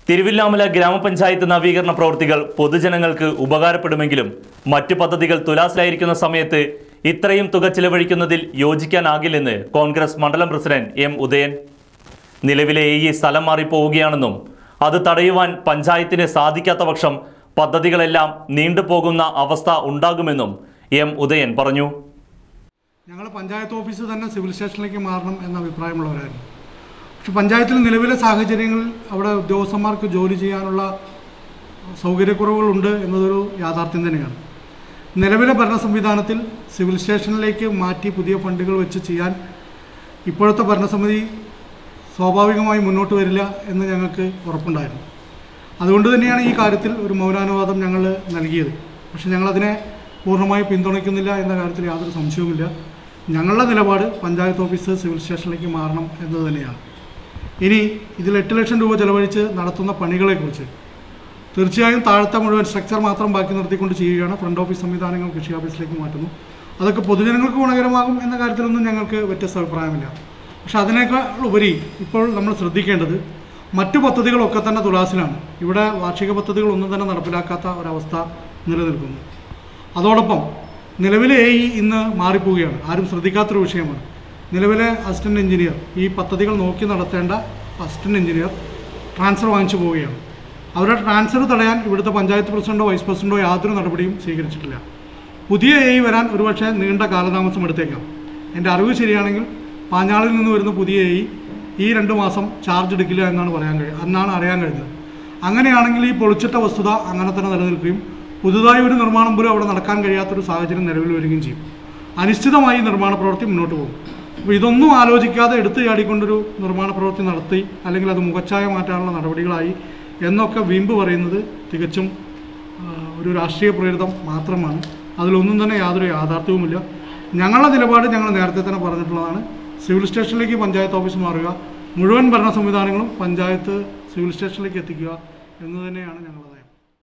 തിരുവില്ലാമല ഗ്രാമപഞ്ചായത്ത് നവീകരണ പ്രവൃത്തികൾ പൊതുജനങ്ങൾക്ക് ഉപകാരപ്പെടുമെങ്കിലും മറ്റു പദ്ധതികൾ തുലാസിലായിരിക്കുന്ന സമയത്ത് ഇത്രയും തുക ചിലവഴിക്കുന്നതിൽ യോജിക്കാനാകില്ലെന്ന് കോൺഗ്രസ് മണ്ഡലം പ്രസിഡന്റ് എം ഉദയൻ നിലവിലെ ഈ സ്ഥലം മാറിപ്പോവുകയാണെന്നും അത് തടയുവാൻ പഞ്ചായത്തിന് സാധിക്കാത്ത പക്ഷം പദ്ധതികളെല്ലാം നീണ്ടുപോകുന്ന അവസ്ഥ ഉണ്ടാകുമെന്നും എം ഉദയൻ പറഞ്ഞു ഞങ്ങൾ പഞ്ചായത്ത് ഓഫീസ് തന്നെ സിവിൽ സ്റ്റേഷനിലേക്ക് മാറണം എന്ന അഭിപ്രായമുള്ളവരായിരുന്നു പക്ഷെ പഞ്ചായത്തിൽ നിലവിലെ സാഹചര്യങ്ങളിൽ അവിടെ ഉദ്യോഗസ്ഥന്മാർക്ക് ജോലി ചെയ്യാനുള്ള സൗകര്യക്കുറവുകളുണ്ട് എന്നതൊരു യാഥാർത്ഥ്യം തന്നെയാണ് നിലവിലെ ഭരണ സംവിധാനത്തിൽ സിവിൽ സ്റ്റേഷനിലേക്ക് മാറ്റി പുതിയ ഫണ്ടുകൾ വെച്ച് ചെയ്യാൻ ഇപ്പോഴത്തെ ഭരണസമിതി സ്വാഭാവികമായി മുന്നോട്ട് വരില്ല എന്ന് ഞങ്ങൾക്ക് ഉറപ്പുണ്ടായിരുന്നു അതുകൊണ്ട് തന്നെയാണ് ഈ കാര്യത്തിൽ ഒരു മൗനാനുവാദം ഞങ്ങൾ നൽകിയത് പക്ഷേ ഞങ്ങളതിനെ പൂർണ്ണമായി പിന്തുണയ്ക്കുന്നില്ല എന്ന കാര്യത്തിൽ യാതൊരു സംശയവുമില്ല ഞങ്ങളുടെ നിലപാട് പഞ്ചായത്ത് ഓഫീസ് സിവിൽ സ്റ്റേഷനിലേക്ക് മാറണം എന്നത് തന്നെയാണ് ഇനി ഇതിൽ എട്ട് ലക്ഷം രൂപ ചെലവഴിച്ച് നടത്തുന്ന പണികളെക്കുറിച്ച് തീർച്ചയായും താഴത്തെ മുഴുവൻ സ്ട്രക്ചർ മാത്രം ബാക്കി നിർത്തിക്കൊണ്ട് ചെയ്യുകയാണ് ഫ്രണ്ട് ഓഫീസ് സംവിധാനങ്ങൾ കൃഷി ഓഫീസിലേക്ക് മാറ്റുന്നു അതൊക്കെ പൊതുജനങ്ങൾക്ക് ഗുണകരമാകും എന്ന കാര്യത്തിലൊന്നും ഞങ്ങൾക്ക് വ്യത്യസ്ത അഭിപ്രായമില്ല പക്ഷെ അതിനേക്കാൾ ഉപരി ഇപ്പോൾ നമ്മൾ ശ്രദ്ധിക്കേണ്ടത് മറ്റു പദ്ധതികളൊക്കെ തന്നെ തുലാസിലാണ് ഇവിടെ വാർഷിക പദ്ധതികളൊന്നും തന്നെ നടപ്പിലാക്കാത്ത ഒരവസ്ഥ നിലനിൽക്കുന്നു അതോടൊപ്പം നിലവിലെ എ ഇ ഇന്ന് മാറിപ്പോവുകയാണ് ആരും ശ്രദ്ധിക്കാത്തൊരു വിഷയമാണ് നിലവിലെ അസിസ്റ്റൻറ്റ് എഞ്ചിനീയർ ഈ പദ്ധതികൾ നോക്കി നടത്തേണ്ട അസിസ്റ്റൻറ്റ് എഞ്ചിനീയർ ട്രാൻസ്ഫർ വാങ്ങിച്ചു പോവുകയാണ് അവരുടെ ട്രാൻസ്ഫർ തടയാൻ ഇവിടുത്തെ പഞ്ചായത്ത് പ്രസിഡന്റോ വൈസ് പ്രസിഡന്റോ യാതൊരു നടപടിയും സ്വീകരിച്ചിട്ടില്ല പുതിയ എ ഇ വരാൻ ഒരുപക്ഷെ നീണ്ട കാലതാമസം എടുത്തേക്കാം എൻ്റെ അറിവ് ശരിയാണെങ്കിൽ പാഞ്ഞാളിൽ നിന്ന് വരുന്ന പുതിയ എ ഇ ഈ രണ്ട് മാസം ചാർജ് എടുക്കില്ല എന്നാണ് പറയാൻ കഴിയുക എന്നാണ് അറിയാൻ കഴിഞ്ഞത് അങ്ങനെയാണെങ്കിൽ ഈ പൊളിച്ചിട്ട വസ്തുത അങ്ങനെ തന്നെ നിലനിൽക്കുകയും പുതുതായി ഒരു നിർമ്മാണം പോലും അവിടെ നടക്കാൻ കഴിയാത്തൊരു സാഹചര്യം നിലവിൽ വരികയും ചെയ്യും അനിശ്ചിതമായി ഈ നിർമ്മാണ പ്രവൃത്തി മുന്നോട്ട് പോകും അപ്പോൾ ഇതൊന്നും ആലോചിക്കാതെ എടുത്തു ചാടിക്കൊണ്ടൊരു നിർമ്മാണ പ്രവൃത്തി നടത്തി അല്ലെങ്കിൽ അത് മുഖച്ഛായ മാറ്റാനുള്ള നടപടികളായി എന്നൊക്കെ വീമ്പ് പറയുന്നത് തികച്ചും ആ, ഒരു രാഷ്ട്രീയ പ്രേരിതം മാത്രമാണ് അതിലൊന്നും തന്നെ യാതൊരു യാഥാർത്ഥ്യവുമില്ല ഞങ്ങളുടെ നിലപാട് ഞങ്ങൾ നേരത്തെ തന്നെ പറഞ്ഞിട്ടുള്ളതാണ് സിവിൽ സ്റ്റേഷനിലേക്ക് പഞ്ചായത്ത് ഓഫീസ് മാറുക മുഴുവൻ ഭരണ സംവിധാനങ്ങളും പഞ്ചായത്ത് സിവിൽ സ്റ്റേഷനിലേക്ക് എത്തിക്കുക എന്ന് തന്നെയാണ് ഞങ്ങളുടെ നയം